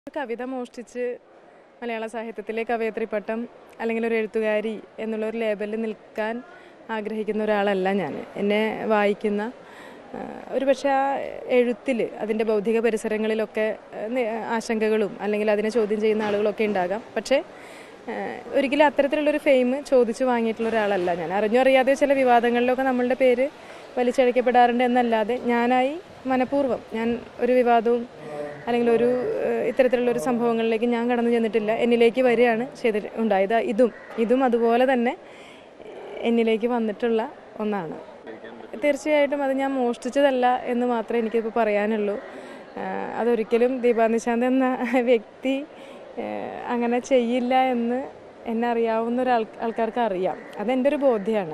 കവിത മോഷ്ടിച്ച് മലയാള സാഹിത്യത്തിലെ കവയത്രി പട്ടം അല്ലെങ്കിൽ ഒരു എഴുത്തുകാരി എന്നുള്ള ഒരു ലേബലിൽ നിൽക്കാൻ ആഗ്രഹിക്കുന്ന ഒരാളല്ല ഞാൻ എന്നെ വായിക്കുന്ന ആ, ഒരു പക്ഷേ ആ എഴുത്തിൽ അതിൻ്റെ ബൗദ്ധിക പരിസരങ്ങളിലൊക്കെ ആ, നി- ആശങ്കകളും അല്ലെങ്കിൽ അതിനെ ചോദ്യം ചെയ്യുന്ന ആളുകളൊക്കെ ഉണ്ടാകാം പക്ഷേ ആ, ഒരിക്കലും അത്തരത്തിലുള്ളൊരു ഫെയിം ചോദിച്ചു വാങ്ങിയിട്ടുള്ള ഒരാളല്ല ഞാൻ അറിഞ്ഞോ അറിയാതെ ചില വിവാദങ്ങളിലൊക്കെ നമ്മളുടെ പേര് വലിച്ചഴക്കപ്പെടാറുണ്ട് എന്നല്ലാതെ ഞാനായി മനഃപൂർവ്വം ഞാൻ ഒരു വിവാദവും അല്ലെങ്കിൽ ഒരു ഏഹ്, ഇത്തരത്തിലുള്ള ഒരു സംഭവങ്ങളിലേക്ക് ഞാൻ കടന്നു ചെന്നിട്ടില്ല എന്നിലേക്ക് വരികയാണ് ചെയ്തി ഉണ്ടായത് ഇതും ഇതും അതുപോലെ തന്നെ എന്നിലേക്ക് വന്നിട്ടുള്ള ഒന്നാണ് തീർച്ചയായിട്ടും അത് ഞാൻ മോഷ്ടിച്ചതല്ല എന്ന് മാത്രമേ എനിക്കിപ്പോൾ പറയാനുള്ളൂ ആഹ് അതൊരിക്കലും ദീപാ നിശാന്ത് എന്ന വ്യക്തി ഏഹ്, അങ്ങനെ ചെയ്യില്ല എന്ന് എന്നെ അറിയാവുന്ന ഒരാൾ ആൾക്കാർക്ക് അറിയാം അതെൻ്റെ ഒരു ബോധ്യമാണ്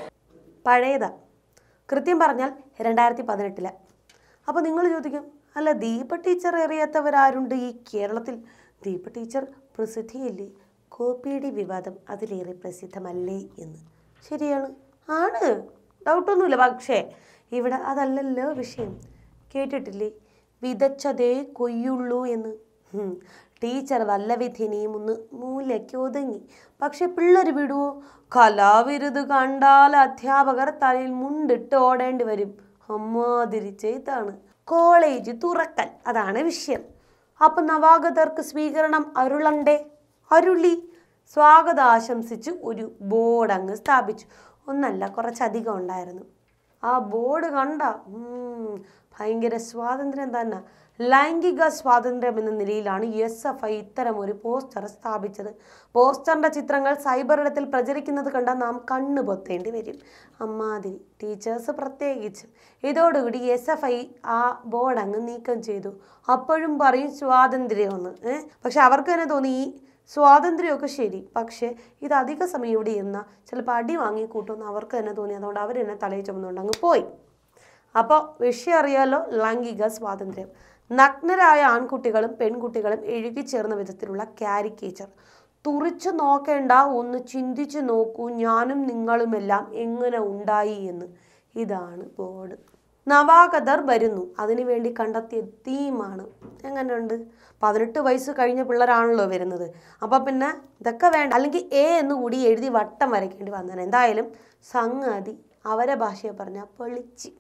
പഴയതാ കൃത്യം പറഞ്ഞാൽ രണ്ടായിരത്തി പതിനെട്ടില് അപ്പോൾ നിങ്ങൾ ചോദിക്കും അല്ല ദീപ ടീച്ചർ അറിയാത്തവരാരുണ്ട് ഈ കേരളത്തിൽ ദീപ ടീച്ചർ പ്രസിദ്ധിയല്ലേ കോപ്പിയടി വിവാദം അതിലേറെ പ്രസിദ്ധമല്ലേ എന്ന് ശരിയാണ് ആണ് ഡൗട്ടൊന്നുമില്ല പക്ഷേ ഇവിടെ അതല്ലല്ലോ വിഷയം കേട്ടിട്ടില്ലേ വിതച്ചതേ കൊയ്യുള്ളൂ എന്ന് ഹും. ടീച്ചർ വല്ല വിധിനെയും ഒന്ന് മൂലയ്ക്ക് ഒതുങ്ങി പക്ഷെ പിള്ളേർ വിടുവോ കലാവിരുത് കണ്ടാൽ അധ്യാപകർ തലയിൽ മുണ്ടിട്ട് ഓടേണ്ടി വരും അമ്മാതിരി ചെയ്താണ് കോളേജ് തുറക്കൽ അതാണ് വിഷയം അപ്പം നവാഗതർക്ക് സ്വീകരണം അരുളണ്ടേ അരുളി സ്വാഗതം ആശംസിച്ച് ഒരു ബോർഡ് അങ്ങ് സ്ഥാപിച്ചു ഒന്നല്ല കുറച്ചധികം ഉണ്ടായിരുന്നു ആ ബോർഡ് കണ്ട ഉം, ഭയങ്കര സ്വാതന്ത്ര്യം തന്നെ ലൈംഗിക സ്വാതന്ത്ര്യം എന്ന നിലയിലാണ് എസ് എഫ് ഐ ഇത്തരം ഒരു പോസ്റ്റർ സ്ഥാപിച്ചത് പോസ്റ്ററിന്റെ ചിത്രങ്ങൾ സൈബർ ഇടത്തിൽ പ്രചരിക്കുന്നത് കണ്ട നാം കണ്ണു പൊത്തേണ്ടി വരും അമ്മാതിരി ടീച്ചേഴ്സ് പ്രത്യേകിച്ചും ഇതോടുകൂടി എസ് എഫ് ഐ ആ ബോർഡ് അങ്ങ് നീക്കം ചെയ്തു അപ്പോഴും പറയും സ്വാതന്ത്ര്യമെന്ന് ഏഹ് പക്ഷെ അവർക്ക് തന്നെ തോന്നി ഈ സ്വാതന്ത്ര്യമൊക്കെ ശരി പക്ഷേ ഇത് അധിക സമയം ഇവിടെ ഇരുന്ന ചിലപ്പോൾ അടി വാങ്ങി കൂട്ടുമെന്ന് അവർക്ക് തന്നെ തോന്നി അതുകൊണ്ട് അവർ തന്നെ തലയിൽ ചുമന്നുകൊണ്ട് അങ്ങ് പോയി അപ്പോൾ വിഷയം അറിയാലോ ലൈംഗിക സ്വാതന്ത്ര്യം നഗ്നരായ ആൺകുട്ടികളും പെൺകുട്ടികളും എഴുകിച്ചേർന്ന വിധത്തിലുള്ള കാരിക്കേച്ചർ തുറിച്ചു നോക്കേണ്ട ഒന്ന് ചിന്തിച്ചു നോക്കൂ ഞാനും നിങ്ങളുമെല്ലാം എങ്ങനെ ഉണ്ടായി എന്ന് ഇതാണ് ബോർഡ് നവാഗതർ വരുന്നു അതിനുവേണ്ടി കണ്ടെത്തിയ തീമാണ് എങ്ങനെയുണ്ട് പതിനെട്ട് വയസ്സ് കഴിഞ്ഞ പിള്ളേരാണല്ലോ വരുന്നത് അപ്പോൾ പിന്നെ ഇതൊക്കെ വേണ്ട അല്ലെങ്കിൽ എ എന്ന് കൂടി എഴുതി വട്ടം വരയ്ക്കേണ്ടി വന്നേനെ എന്തായാലും സംഗതി അവരെ ഭാഷയെ പറഞ്ഞാൽ പൊളിച്ച്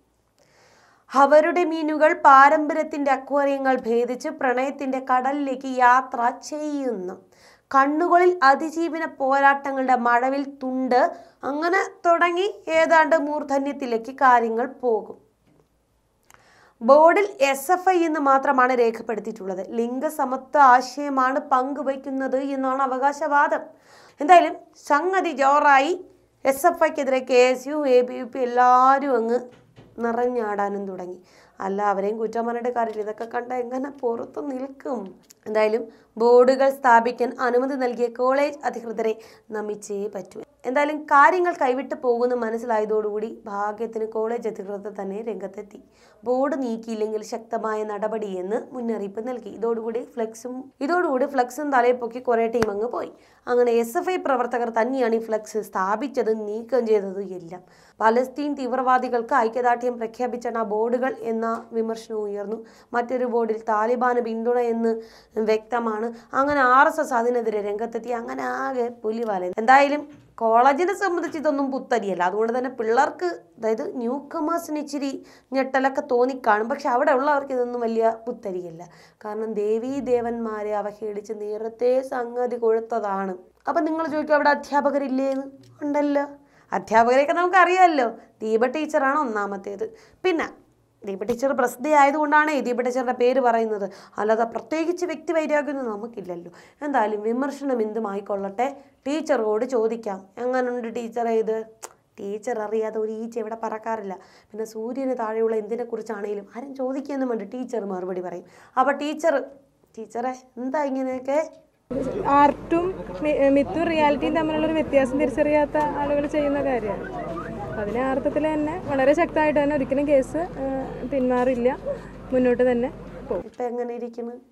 അവരുടെ മീനുകൾ പാരമ്പര്യത്തിന്റെ അക്വേറിയങ്ങൾ ഭേദിച്ച് പ്രണയത്തിന്റെ കടലിലേക്ക് യാത്ര ചെയ്യുന്നു കണ്ണുകളിൽ അതിജീവന പോരാട്ടങ്ങളുടെ മഴവിൽ തുണ്ട് അങ്ങനെ തുടങ്ങി ഏതാണ്ട് മൂർധന്യത്തിലേക്ക് കാര്യങ്ങൾ പോകും ബോർഡിൽ എസ് എഫ് ഐ എന്ന് മാത്രമാണ് രേഖപ്പെടുത്തിയിട്ടുള്ളത് ലിംഗസമത്വ ആശയമാണ് പങ്കുവയ്ക്കുന്നത് എന്നാണ് അവകാശവാദം എന്തായാലും സംഗതി ജോറായി എസ് എഫ് ഐക്കെതിരെ K S U A B U P എല്ലാവരും അങ്ങ് നിറഞ്ഞാടാനും തുടങ്ങി അല്ല അവരെയും കുറ്റം പറഞ്ഞിട്ട് കാര്യമില്ല ഇതൊക്കെ കണ്ട എങ്ങനെ പുറത്ത് നിൽക്കും എന്തായാലും ബോർഡുകൾ സ്ഥാപിക്കാൻ അനുമതി നൽകിയ കോളേജ് അധികൃതരെ നമിച്ചേ പറ്റൂ എന്തായാലും കാര്യങ്ങൾ കൈവിട്ട് പോകുമെന്ന് മനസ്സിലായതോടുകൂടി ഭാഗ്യത്തിന് കോളേജ് അധികൃതർ തന്നെ രംഗത്തെത്തി ബോർഡ് നീക്കിയില്ലെങ്കിൽ ശക്തമായ നടപടിയെന്ന് മുന്നറിയിപ്പ് നൽകി ഇതോടുകൂടി ഫ്ലെക്സും ഇതോടുകൂടി ഫ്ലെക്സും തലയിൽ പൊക്കി കുറേ ടീം അങ്ങ് പോയി അങ്ങനെ എസ് എഫ് ഐ പ്രവർത്തകർ തന്നെയാണ് ഈ ഫ്ലെക്സ് സ്ഥാപിച്ചതും നീക്കം ചെയ്തതും എല്ലാം പലസ്തീൻ തീവ്രവാദികൾക്ക് ഐക്യദാർഢ്യം പ്രഖ്യാപിച്ച ആ ബോർഡുകൾ എന്ന വിമർശനവും ഉയർന്നു മറ്റൊരു ബോർഡിൽ താലിബാന് പിന്തുണ എന്ന് വ്യക്തമാണ് അങ്ങനെ ആർ എസ് എസ് അതിനെതിരെ രംഗത്തെത്തി അങ്ങനെ ആകെ പുലിവാല എന്തായാലും കോളേജിനെ സംബന്ധിച്ച് ഇതൊന്നും പുത്തരിയല്ല അതുകൊണ്ട് തന്നെ പിള്ളേർക്ക് അതായത് ന്യൂ കമേഴ്സിന് ഇച്ചിരി ഞെട്ടലൊക്കെ തോന്നിക്കാണും പക്ഷെ അവിടെ ഉള്ളവർക്ക് ഇതൊന്നും വലിയ പുത്തരിയല്ല കാരണം ദേവീ ദേവന്മാരെ അവഹേളിച്ച് നേരത്തെ സംഗതി കൊഴുത്തതാണ് അപ്പം നിങ്ങൾ ചോദിക്കും അവിടെ അധ്യാപകരില്ലേന്ന് ഉണ്ടല്ലോ അധ്യാപകരെയൊക്കെ നമുക്കറിയാമല്ലോ ദീപ ടീച്ചറാണ് ഒന്നാമത്തേത് പിന്നെ ദീപ ടീച്ചർ പ്രസിദ്ധി ആയതുകൊണ്ടാണ് ഈ ദീപ ടീച്ചറുടെ പേര് പറയുന്നത് അല്ലാതെ പ്രത്യേകിച്ച് വ്യക്തി വൈരാഗ്യമൊന്നും നമുക്കില്ലല്ലോ എന്തായാലും വിമർശനം എന്തുമായിക്കൊള്ളട്ടെ ടീച്ചറോട് ചോദിക്കാം എങ്ങനുണ്ട് ടീച്ചറെ ഇത് ടീച്ചർ അറിയാതെ ഒരു ഈച്ച ഇവിടെ പറക്കാറില്ല പിന്നെ സൂര്യന് താഴെയുള്ള എന്തിനെ കുറിച്ചാണെങ്കിലും ആരും ചോദിക്കുകയൊന്നും വേണ്ട ടീച്ചർ മറുപടി പറയും അപ്പോൾ ടീച്ചർ ടീച്ചറെ എന്താ ഇങ്ങനെയൊക്കെ ആർട്ടും മി- മിത്തും റിയാലിറ്റിയും തമ്മിലുള്ളൊരു വ്യത്യാസം തിരിച്ചറിയാത്ത ആളുകൾ ചെയ്യുന്ന കാര്യമാണ് അതിനെ ആ അർത്ഥത്തിൽ തന്നെ വളരെ ശക്തമായിട്ട് തന്നെ ഒരിക്കലും കേസ് ഏഹ്, പിന്മാറില്ല മുന്നോട്ട് തന്നെ പോകും ഇപ്പം എങ്ങനെ ഇരിക്കുന്നു